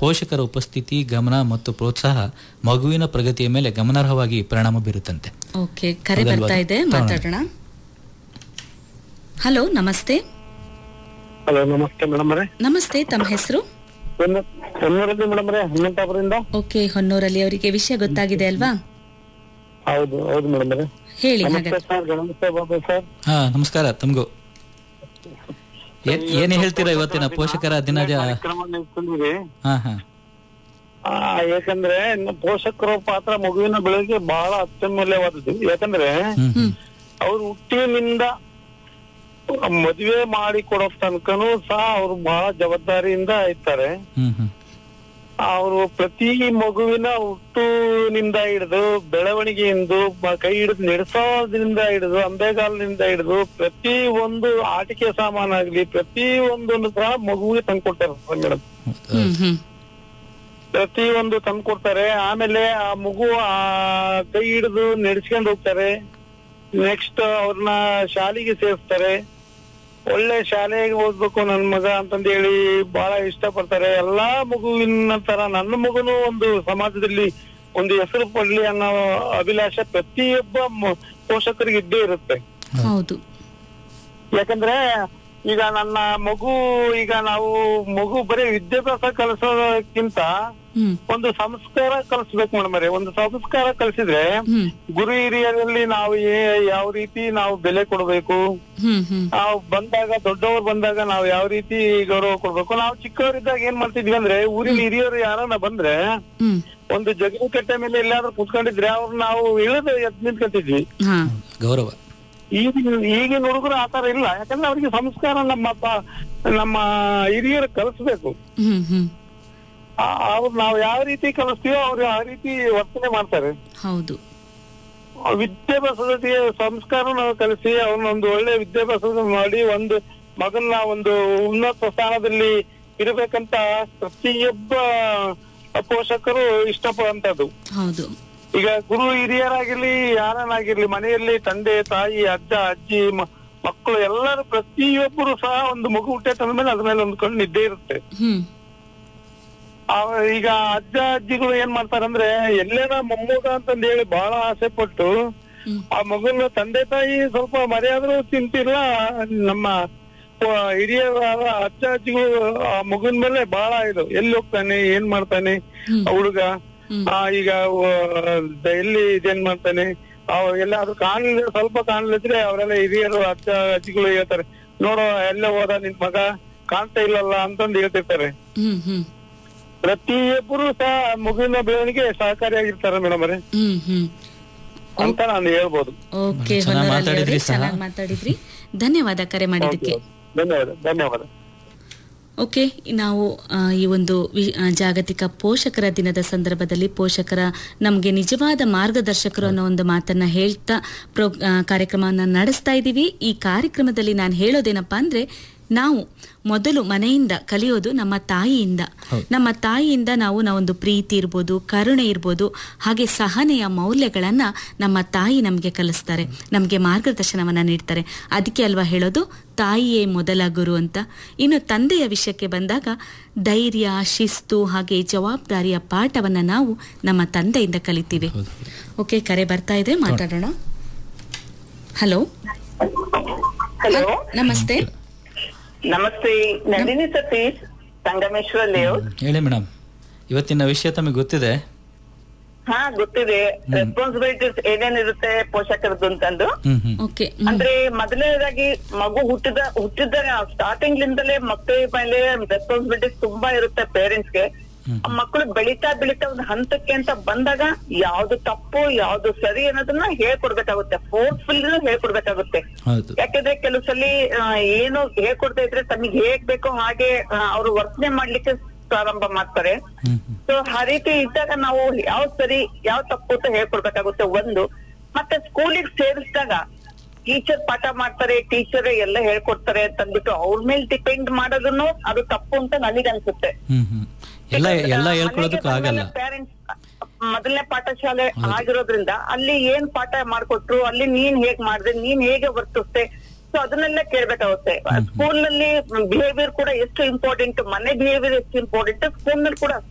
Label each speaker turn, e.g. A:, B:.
A: ಪೋಷಕರ ಉಪಸ್ಥಿತಿ ಗಮನ ಮತ್ತು ಪ್ರೋತ್ಸಾಹ ಮಗುವಿನ ಪ್ರಗತಿಯ ಮೇಲೆ ಗಮನಾರ್ಹವಾಗಿ ಪರಿಣಾಮ ಬೀರುತ್ತಂತೆ
B: ಓಕೆ ಕರೆ
A: ಅದಲ್ವಾ?
B: ಬರ್ತಾ ಇದೆ
A: ತಗೊಳ್ಳೋಣ.
B: ಮಾತಾಡೋಣ ಹಲೋ ನಮಸ್ತೆ
C: ಹಲೋ ನಮಸ್ತೆ ಮೇಡಮ್ ಅವರೇ
B: ನಮಸ್ತೆ ತಮ್ಮ ಹೆಸರು
C: ಹೊನ್ನೂರಲ್ಲಿ ಮೇಡಮ್ ಅವರೇ ಹನುಮಂತಾಪುರದಿಂದ
B: ಓಕೆ ಹೊನ್ನೂರಲ್ಲಿ ಅವರಿಗೆ ವಿಷಯ ಗೊತ್ತಾಗಿದೆ ಅಲ್ವಾ
C: ಹೌದು ಹೌದು ಮೇಡಮ್ ಅವರೇ
B: ಹೇಳಿ
C: ನಮಸ್ತೆ
B: ಹಾಗಾದ್ರೆ
C: ಸರ್ ನಮಸ್ತೆ ಬಾಬು ಸರ್
A: ಹಾ ನಮಸ್ಕಾರ ತಮಗೂ ಏನ್ ಏನ್ ಹೇಳ್ತೀರಾ ಇವತ್ತಿನ ಪೋಷಕರ ದಿನ
C: ಕಾರ್ಯಕ್ರಮವನ್ನು ಇಟ್ಕೊಂಡಿರಿ
A: ಹಾ ಹಾ
C: ಆ, ಯಾಕಂದ್ರೆ ಇನ್ನು ಪೋಷಕರ ಪಾತ್ರ ಮಗುವಿನ ಬೆಳಗ್ಗೆ ಬಹಳ ಅತ್ಯಮೂಲ್ಯವಾದದ್ದು ಯಾಕಂದ್ರೆ
A: ಹ್ಮ್ ಹ್ಮ್
C: ಅವ್ರು ಹುಟ್ಟಿನಿಂದ ಮದುವೆ ಮಾಡಿ ಕೊಡೋ ತನಕನೂ ಸಹ ಅವ್ರು ಬಹಳ ಜವಾಬ್ದಾರಿಯಿಂದ ಇರ್ತಾರೆ
A: ಹ್ಮ್ ಹ್ಮ್
C: ಅವರು ಪ್ರತಿ ಮಗುವಿನ ಹುಟ್ಟುನಿಂದ ಹಿಡಿದು ಬೆಳವಣಿಗೆಯಿಂದ ಮ- ಕೈ ಹಿಡಿದು ನಡೆಸೋದ್ರಿಂದ ಹಿಡಿದು ಅಂಬೆಗಾಲಿನಿಂದ ಹಿಡಿದು ಪ್ರತಿ ಒಂದು ಆಟಿಕೆ ಸಾಮಾನಾಗ್ಲಿ ಪ್ರತಿ ಒಂದನ್ನು ಸಹ ಮಗುವಿಗೆ ತಂದ್ಕೊಡ್ತಾರೆ ಮೇಡಮ್
B: ಹ್ಮ್ ಹ್ಮ್
C: ಪ್ರತಿ ಒಂದು ತಂದ್ಕೊಡ್ತಾರೆ ಆಮೇಲೆ ಆ ಮಗು ಆ ಕೈ ಹಿಡಿದು ನಡೆಸ್ಕೊಂಡು ಹೋಗ್ತಾರೆ ನೆಕ್ಸ್ಟ್ ಅವ್ರನ್ನ ಶಾಲೆಗೆ ಸೇರಿಸ್ತಾರೆ ಒಳ್ಳೆ ಶಾಲೆಗೆ ಓದ್ಬೇಕು ನನ್ ಮಗ ಅಂತಂದ್ ಹೇಳಿ ಬಹಳ ಇಷ್ಟಪಡ್ತಾರೆ ಎಲ್ಲಾ ಮಗುವಿನ ತರ ನನ್ನ ಮಗನು ಒಂದು ಸಮಾಜದಲ್ಲಿ ಒಂದು ಹೆಸರು ಪಡ್ಲಿ ಅನ್ನೋ ಅಭಿಲಾಷೆ ಪ್ರತಿಯೊಬ್ಬ ಮ- ಪೋಷಕರಿಗೆ ಇದ್ದೇ ಇರುತ್ತೆ
B: ಹೌದು
C: ಯಾಕಂದ್ರೆ ಈಗ ನನ್ನ ಮಗು ಈಗ ನಾವು ಮಗು ಬರೀ ವಿದ್ಯಾಭ್ಯಾಸ ಕಲಿಸೋದಕ್ಕಿಂತ
B: ಹ್ಮ್
C: ಒಂದು ಸಂಸ್ಕಾರ ಕಲಿಸ್ಬೇಕು ಮೇಡಮ್ ಒಂದು ಸಂಸ್ಕಾರ ಕಲಿಸಿದ್ರೆ
B: ಹ್ಮ್
C: ಗುರು ಹಿರಿಯರಲ್ಲಿ ನಾವು ಏ- ಯಾವ ರೀತಿ ನಾವು ಬೆಲೆ ಕೊಡಬೇಕು
B: ಹ್ಮ್ ಹ್ಮ್
C: ನಾವು ಬಂದಾಗ ದೊಡ್ಡವರು ಬಂದಾಗ ನಾವು ಯಾವ ರೀತಿ ಗೌರವ ಕೊಡ್ಬೇಕು ನಾವು ಚಿಕ್ಕವರಿದ್ದಾಗ ಏನ್ ಮಾಡ್ತಿದ್ವಿ ಅಂದ್ರೆ ಊರಿನ ಹಿರಿಯರು ಯಾರನ್ನ ಬಂದ್ರೆ
B: ಹ್ಮ್
C: ಒಂದು ಜಗಲಿ ಕಟ್ಟೆ ಮೇಲೆ ಎಲ್ಲಾದ್ರೂ ಕುತ್ಕೊಂಡಿದ್ರೆ ಅವ್ರು ನಾವು ಇಳಿದು ಎದ್ ನಿಂತ್ಕೊಂತಿದ್ವಿ
B: ಹಾ
A: ಗೌರವ
C: ಈಗಿನ ಈಗಿನ ಹುಡುಗರು ಆತರ ಇಲ್ಲ ಯಾಕಂದ್ರೆ ಅವ್ರಿಗೆ ಸಂಸ್ಕಾರ ನಮ್ಮ ಪ- ನಮ್ಮ ಹಿರಿಯರು ಕಲಿಸ್ಬೇಕು
B: ಹ್ಮ್ ಹ್ಮ್
C: ಆ- ಅವ್ರು ನಾವು ಯಾವ ರೀತಿ ಕಲಿಸ್ತೀವೋ ಅವ್ರು ಆ ರೀತಿ ವರ್ತನೆ ಮಾಡ್ತಾರೆ
B: ಹೌದು
C: ವಿದ್ಯಾಭ್ಯಾಸದ ಜೊತೆಗೆ ಸಂಸ್ಕಾರ ನಾವು ಕಲಿಸಿ ಅವ್ರನ್ನ ಒಂದು ಒಳ್ಳೆ ವಿದ್ಯಾಭ್ಯಾಸ ಮಾಡಿ ಒಂದು ಮಗನ್ನ ಒಂದು ಉನ್ನತ ಸ್ಥಾನದಲ್ಲಿ ಇರಬೇಕಂತ ಪ್ರತಿಯೊಬ್ಬ ಪೋಷಕರು ಇಷ್ಟಪಡುವಂತದ್ದು
B: ಹೌದು
C: ಈಗ ಗುರು ಹಿರಿಯರಾಗಿರ್ಲಿ ಯಾರನ್ನಾಗಿರ್ಲಿ ಮನೆಯಲ್ಲಿ ತಂದೆ ತಾಯಿ ಅಜ್ಜ ಅಜ್ಜಿ ಮ- ಮಕ್ಕಳು ಎಲ್ಲರೂ ಪ್ರತಿಯೊಬ್ಬರು ಸಹ ಒಂದು ಮಗು ಹುಟ್ಟೆ ಮೇಲೆ ಅದ್ರ ಮೇಲೆ ಒಂದು ಕಣ್ಣು ಇದ್ದೇ ಇರುತ್ತೆ
B: ಹ್ಮ್
C: ಆ- ಈಗ ಅಜ್ಜ ಅಜ್ಜಿಗಳು ಏನ್ ಮಾಡ್ತಾರಂದ್ರೆ ಎಲ್ಲೇನ ಮೊಮ್ಮಗ ಅಂತಂದ್ ಹೇಳಿ ಬಹಳ ಆಸೆ ಪಟ್ಟು
B: ಹ್ಮ್.
C: ಆ ಮಗುನ ತಂದೆ ತಾಯಿ ಸ್ವಲ್ಪ ಮರೆಯಾದ್ರೂ ಚಿಂತಿಲ್ಲ ನಮ್ಮ ಆ, ಹಿರಿಯರಾದ ಅಜ್ಜ ಅಜ್ಜಿಗಳು ಆ ಮಗುನ್ ಮೇಲೆ ಬಹಳ ಇದು ಎಲ್ಲಿ ಹೋಗ್ತಾನೆ ಏನ್ ಮಾಡ್ತಾನೆ
B: ಹ್ಮ್.
C: ಆ ಹುಡುಗ
B: ಹ್ಮ್.
C: ಆ, ಈಗ ಆ, ಎಲ್ಲಿ ಇದೇನ್ ಮಾಡ್ತಾನೆ ಅವ್ ಎಲ್ಲಾದ್ರೂ ಕಾಣಲಿಲ್ಲ ಸ್ವಲ್ಪ ಕಾಣಲಿದ್ರೆ ಅವರೆಲ್ಲ ಹಿರಿಯರು ಅಜ್ಜ ಅಜ್ಜಿಗಳು ಹೇಳ್ತಾರೆ ನೋಡೋ ಎಲ್ಲ ಹೋದ ನಿನ್ ಮಗ ಕಾಣ್ತಾ ಇಲ್ಲಲ್ಲ ಅಂತಂದು ಹೇಳ್ತಿರ್ತಾರೆ
B: ಹ್ಮ್ ಹ್ಮ್
C: ಪ್ರತಿಯೊಬ್ಬರು ಸಹ ಮಗುವಿನ ಬೆಳವಣಿಗೆ ಸಹಕಾರಿಯಾಗಿರ್ತಾರೆ ಮೇಡಮ್ ಅವರೇ
B: ಹ್ಮ್ ಹ್ಮ್
C: ಅಂತ ನಾನು ಹೇಳ್ಬೋದು
B: ಓಕೆ
A: ಚೆನ್ನಾಗ್
B: ಹೊನ್ನೂರಲ್ಲಿ
A: ಮಾತಾಡಿದ್ರಿ
B: ಅವರೇ
A: ಸಹ.
B: ಚೆನ್ನಾಗಿ ಮಾತಾಡಿದ್ರಿ ಧನ್ಯವಾದ ಕರೆ ಮಾಡಿದ್ದಕ್ಕೆ
C: ಧನ್ಯವಾದ ಧನ್ಯವಾದ
B: ಓಕೆ ನಾವು ಆ, ಈ ಒಂದು ವಿ- ಆ, ಜಾಗತಿಕ ಪೋಷಕರ ದಿನದ ಸಂದರ್ಭದಲ್ಲಿ ಪೋಷಕರ ನಮಗೆ ನಿಜವಾದ ಮಾರ್ಗದರ್ಶಕರು ಅನ್ನೋ ಒಂದು ಮಾತನ್ನ ಹೇಳ್ತಾ ಪ್ರೋ ಕಾರ್ಯಕ್ರಮವನ್ನು ನಡೆಸ್ತಾ ಇದ್ದೀವಿ ಈ ಕಾರ್ಯಕ್ರಮದಲ್ಲಿ ನಾನು ಹೇಳೋದೇನಪ್ಪಾ ಅಂದ್ರೆ ನಾವು ಮೊದಲು ಮನೆಯಿಂದ ಕಲಿಯೋದು ನಮ್ಮ ತಾಯಿಯಿಂದ ನಮ್ಮ ತಾಯಿಯಿಂದ ನಾವು ನಾವೊಂದು ಪ್ರೀತಿ ಇರ್ಬೋದು ಕರುಣೆ ಇರ್ಬೋದು ಹಾಗೆ ಸಹನೆಯ ಮೌಲ್ಯಗಳನ್ನ ನಮ್ಮ ತಾಯಿ ನಮಗೆ ಕಲಿಸ್ತಾರೆ ನಮಗೆ ಮಾರ್ಗದರ್ಶನವನ್ನ ನೀಡ್ತಾರೆ ಅದಕ್ಕೆ ಅಲ್ವಾ ಹೇಳೋದು ತಾಯಿಯೇ ಮೊದಲ ಗುರು ಅಂತ ಇನ್ನು ತಂದೆಯ ವಿಷಯಕ್ಕೆ ಬಂದಾಗ ಧೈರ್ಯ ಶಿಸ್ತು ಹಾಗೆ ಜವಾಬ್ದಾರಿಯ ಪಾಠವನ್ನ ನಾವು ನಮ್ಮ ತಂದೆಯಿಂದ ಕಲಿತೀವಿ ಓಕೆ ಕರೆ ಬರ್ತಾ ಇದೆ ಮಾತಾಡೋಣ ಹಲೋ
D: ಹಲೋ
B: ನಮಸ್ತೆ
D: ನಮಸ್ತೆ ನಂದಿನಿ ಸತೀಶ್ ಸಂಗಮೇಶ್ವರ ಲೇಔಟ್
A: ಹೇಳಿ ಮೇಡಮ್ ಇವತ್ತಿನ ವಿಷಯ ತಮಗೆ ಗೊತ್ತಿದೆ
D: ಹಾ ಗೊತ್ತಿದೆ ರೆಸ್ಪಾನ್ಸಿಬಿಲಿಟೀಸ್ ಏನೇನಿರುತ್ತೆ ಪೋಷಕರದ್ದು ಅಂತಂದು
A: ಹ್ಮ್ ಹ್ಮ್
B: ಓಕೆ
D: ಅಂದ್ರೆ ಮೊದಲನೇದಾಗಿ ಮಗು ಹುಟ್ಟಿದ ಹುಟ್ಟಿದ ಸ್ಟಾರ್ಟಿಂಗ್ ಲಿಂದಲೇ ಮಕ್ಕಳ ಮೇಲೆ ರೆಸ್ಪಾನ್ಸಿಬಿಲಿಟೀಸ್ ತುಂಬಾ ಇರುತ್ತೆ ಪೇರೆಂಟ್ಸ್ ಗೆ ಆ ಮಕ್ಕಳು ಬೆಳೀತಾ ಬೆಳೀತಾ ಒಂದು ಹಂತಕ್ಕೆ ಅಂತ ಬಂದಾಗ ಯಾವ್ದು ತಪ್ಪು ಯಾವ್ದು ಸರಿ ಅನ್ನೋದನ್ನ ಹೇಳ್ಕೊಡ್ಬೇಕಾಗುತ್ತೆ ಫೋರ್ಸ್ಫುಲ್ ಹೇಳ್ಕೊಡ್ಬೇಕಾಗುತ್ತೆ
A: ಹೌದು
D: ಯಾಕಂದ್ರೆ ಕೆಲವು ಸಲ ಆ, ಏನು ಹೇಳ್ಕೊಡ್ತಾ ಇದ್ರೆ ತಮಗೆ ಹೇಗ್ ಬೇಕೋ ಹಾಗೆ ಅವರು ವರ್ತನೆ ಮಾಡ್ಲಿಕ್ಕೆ ಪ್ರಾರಂಭ ಮಾಡ್ತಾರೆ
A: ಹ್ಮ್ ಹ್ಮ್
D: ಸೊ ಆ ರೀತಿ ಇದ್ದಾಗ ನಾವು ಯಾವ ಸರಿ ಯಾವ ತಪ್ಪು ಅಂತ ಹೇಳ್ಕೊಡ್ಬೇಕಾಗುತ್ತೆ ಒಂದು ಮತ್ತೆ ಸ್ಕೂಲಿಗೆ ಸೇರಿಸಿದಾಗ ಟೀಚರ್ ಪಾಠ ಮಾಡ್ತಾರೆ ಟೀಚರ್ ಎಲ್ಲ ಹೇಳ್ಕೊಡ್ತಾರೆ ಅಂತ ಅಂದ್ಬಿಟ್ಟು ಅವ್ರ ಮೇಲೆ ಡಿಪೆಂಡ್ ಮಾಡೋದನ್ನು ಅದು ತಪ್ಪು ಅಂತ ನನಗೆ ಅನ್ಸುತ್ತೆ
A: ಹ್ಮ್ ಹ್ಮ್ ಎಲ್ಲ ಎಲ್ಲ ಹೇಳ್ಕೊಳ್ಳೋದಕ್ಕೂ ಆಗಲ್ಲ
D: ಪೇರೆಂಟ್ಸ್ ಮೊದಲನೇ ಪಾಠಶಾಲೆ ಆಗಿರೋದ್ರಿಂದ ಅಲ್ಲಿ ಏನ್ ಪಾಠ ಮಾಡ್ಕೊಟ್ರು ಅಲ್ಲಿ ನೀನ್ ಹೇಗ್ ಮಾಡ್ದೆ ನೀನ್ ಹೇಗೆ ವರ್ತಿಸ್ದೆ ಸೊ ಅದನ್ನೆಲ್ಲ ಕೇಳ್ಬೇಕಾಗುತ್ತೆ ಸ್ಕೂಲ್ ನಲ್ಲಿ ಬಿಹೇವಿಯರ್ ಕೂಡ ಎಷ್ಟು ಇಂಪಾರ್ಟೆಂಟ್ ಮನೆ ಬಿಹೇವಿಯರ್ ಎಷ್ಟು ಇಂಪಾರ್ಟೆಂಟ್ ಸ್ಕೂಲ್ ನಲ್ಲಿ ಕೂಡ